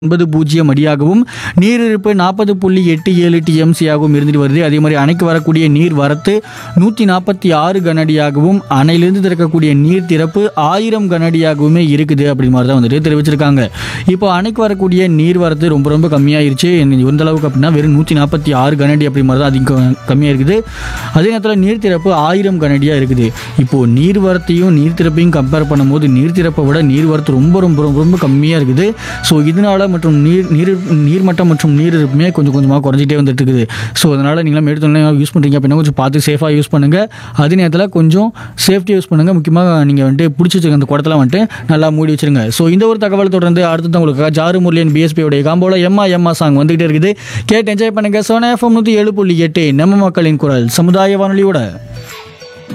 ஒன்பது பூஜ்ஜியம் அடியாகவும் நீரிருப்பு நாற்பது புள்ளி எட்டு ஏழு டிஎம்சியாகவும் இருந்துட்டு வருது அதே மாதிரி அணைக்கு வரக்கூடிய நீர் வரத்து நூற்றி நாற்பத்தி ஆறு கனஅடியாகவும் அணையிலிருந்து திறக்கக்கூடிய நீர் திறப்பு ஆயிரம் கனஅடியாகவுமே இருக்குது அப்படி மாதிரி தான் வந்துட்டு தெரிவிச்சிருக்காங்க இப்போ அணைக்கு வரக்கூடிய நீர் வரத்து ரொம்ப ரொம்ப கம்மியாயிருச்சு எந்த அளவுக்கு அப்படின்னா வெறும் நூற்றி நாற்பத்தி ஆறு கனஅடி அப்படி மாதிரி தான் அதிகம் கம்மியாக இருக்குது அதே நேரத்தில் நீர் திறப்பு ஆயிரம் கனஅடியாக இருக்குது இப்போது நீர் வரத்தையும் நீர் திறப்பையும் கம்பேர் பண்ணும்போது நீர் திறப்பை விட நீர் வரத்து ரொம்ப ரொம்ப ரொம்ப ரொம்ப கம்மியாக இருக்குது ஸோ இதனால மற்றும் நீர் நீர் நீர்மட்டம் மற்றும் நீர் இருப்புமே கொஞ்சம் கொஞ்சமாக குறைஞ்சிட்டே வந்துட்டு இருக்குது ஸோ அதனால் நீங்களாம் எடுத்தோன்னே யூஸ் பண்ணுறீங்க அப்படின்னா கொஞ்சம் பார்த்து சேஃபாக யூஸ் பண்ணுங்கள் அதே நேரத்தில் கொஞ்சம் சேஃப்டி யூஸ் பண்ணுங்கள் முக்கியமாக நீங்கள் வந்துட்டு பிடிச்சி வச்சுருக்க அந்த குடத்தெல்லாம் வந்துட்டு நல்லா மூடி வச்சிருங்க ஸோ இந்த ஒரு தகவல் தொடர்ந்து அடுத்தது உங்களுக்கு ஜாரு முரளியன் பிஎஸ்பியோடைய காம்போல எம்மா எம்மா சாங் வந்துகிட்டே இருக்குது கேட்டு என்ஜாய் பண்ணுங்கள் சோனா எஃப்எம் நூற்றி ஏழு புள்ளி எட்டு நம்ம மக்களின் குரல் சமுதாய வானொலியோட